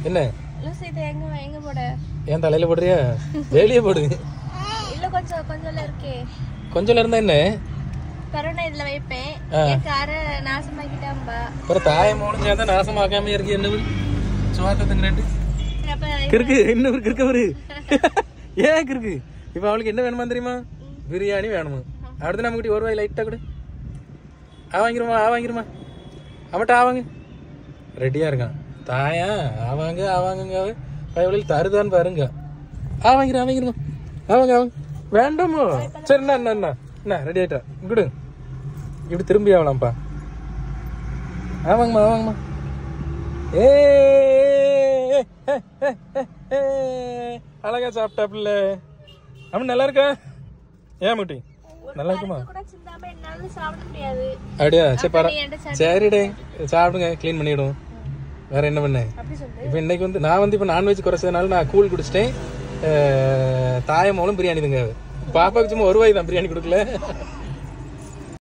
என்ன லூசி இது எங்க எங்க போட ஏன் தலையில போடுறியா வெளியே போடு இல்ல கொஞ்சம் கொஞ்சம்ல இருக்கே கொஞ்சம் இருந்தா என்ன கரோனா இதுல வைப்பேன் என் கார நாசமாக்கிட்டாம்பா அப்புறம் தாயம் மூணு சேர்ந்தா நாசமாக்காம இருக்கு என்ன சுவாத்தத்துங்கிறேன் அப்ப கிறுக்கு இன்னும் கிறுக்கு வரு ஏன் கிறுக்கு இப்ப அவளுக்கு என்ன வேணுமா தெரியுமா பிரியாணி வேணுமா அடுத்து நம்ம கிட்ட ஒரு வாய் லைட்டா கொடு ஆ வாங்கிருமா ஆ வாங்கிருமா அவன்கிட்ட ஆவாங்க ரெடியா இருக்கான் தாயா ஆவாங்க ஆவாங்க பயவழியில் தருதான்னு பாருங்க ஆ வாங்கிரு ஆ வாங்கிருமா ஆவாங்க ஆவாங்க வேண்டாமோ சரி என்ன என்ன என்ன என்ன ரெடி ஆயிட்டா குடு இப்படி திரும்பி ஆகலாம்ப்பா ஆவாங்கம்மா ஆவாங்கம்மா ஏ அழகா சாப்பிட்டாப்புல அவன் நல்லா இருக்கா ஏன் முட்டி நல்லா இருக்குமா கூட சிந்தாம என்னால சாப்பிட முடியாது அப்படியா சரி பர நீ என்கிட்ட சரிடே சாப்பிடுங்க க்ளீன் பண்ணிவிடும் வேற என்ன பண்ண அப்படி சொல்லு இப்போ இன்னைக்கு வந்து நான் வந்து இப்போ நான்வெஜ் குறைச்சதுனால நான் கூழ் குடிச்சிட்டேன் அஹ், தாயம் மூலம் பிரியாணி தாங்க பாப்பாவுக்கு சும்மா ஒரு வாய் தான் பிரியாணி கொடுக்கல